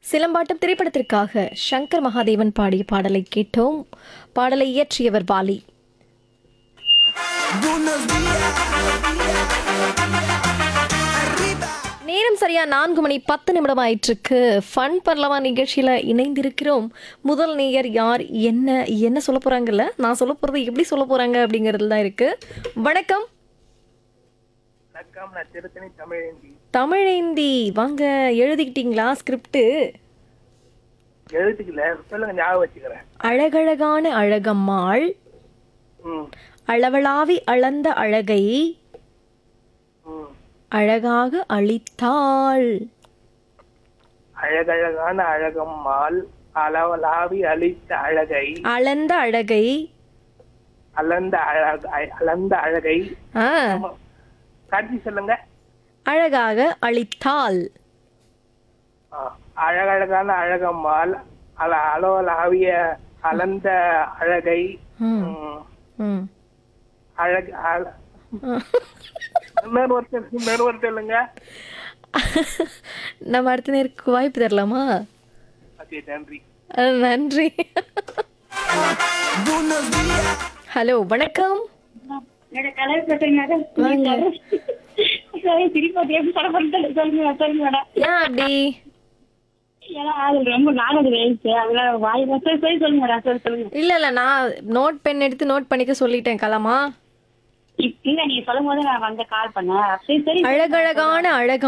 சிலம்பாட்டம் திரைப்படத்திற்காக சங்கர் மகாதேவன் பாடிய பாடலை கேட்டோம் பாடலை இயற்றியவர் வாலி நேரம் சரியா நான்கு மணி பத்து நிமிடம் ஆயிட்டிருக்கு ஃபன் பண்ணலவா நிகழ்ச்சியில இணைந்திருக்கிறோம் முதல் நேயர் யார் என்ன என்ன சொல்ல போறாங்கல்ல நான் சொல்ல போறது எப்படி சொல்ல போறாங்க அப்படிங்கிறதுல தான் இருக்கு வணக்கம் வணக்கம் நான் திருத்தணி தமிழேந்தி தமிழேந்தி வாங்க எழுதிக்கிட்டீங்களா ஸ்கிரிப்ட் எழுத்துக்கல சொல்லுங்க ஞாபகம் வச்சுக்கிறேன் அழகழகான அழகம்மாள் ம் அளவளாவி அளந்த அழகை ம் அழகாக அளித்தாள் அழகழகான அழகம்மாள் அளவலாவி அழித்த அழகை அளந்த அழகை அளந்த அழக அளந்த அழகை ஆ காட்சி சொல்லுங்க அழகாக அளித்தாள் ஆ, அழகழகான அழகம்மாள் அல அளவலாவிய அளந்த அழகை ம், ம், ம். அழகு அழ- இன்னொரு ஒருத்தர் இன்னொரு ஒருத்தர் இல்லைங்க நம்ம அடுத்த நேருக்கு வாய்ப்பு தரலாமா ஓகே நன்றி ஆ, நன்றி ஹலோ வணக்கம் என்னோட கலர் பிரச்சனை மேடம் திருப்பி எப்படி சொல்ல போறது சொல்லுங்க சொல்லுங்க மேடம் ஏன் அப்படி ஏன்னா அது ரொம்ப நாளது வேஸ்ட் அதனால வாய் சரி சரி சொல்லுங்க மேடம் சரி சொல்லுங்க இல்ல இல்ல நான் நோட் பென் எடுத்து நோட் பண்ணிக்க சொல்லிட்டேன் கலாமா இப்- இல்ல நீங்க சொல்லும் போது நான் வந்து கால் பண்ணேன் சரி சரி அழகழகான அழகம்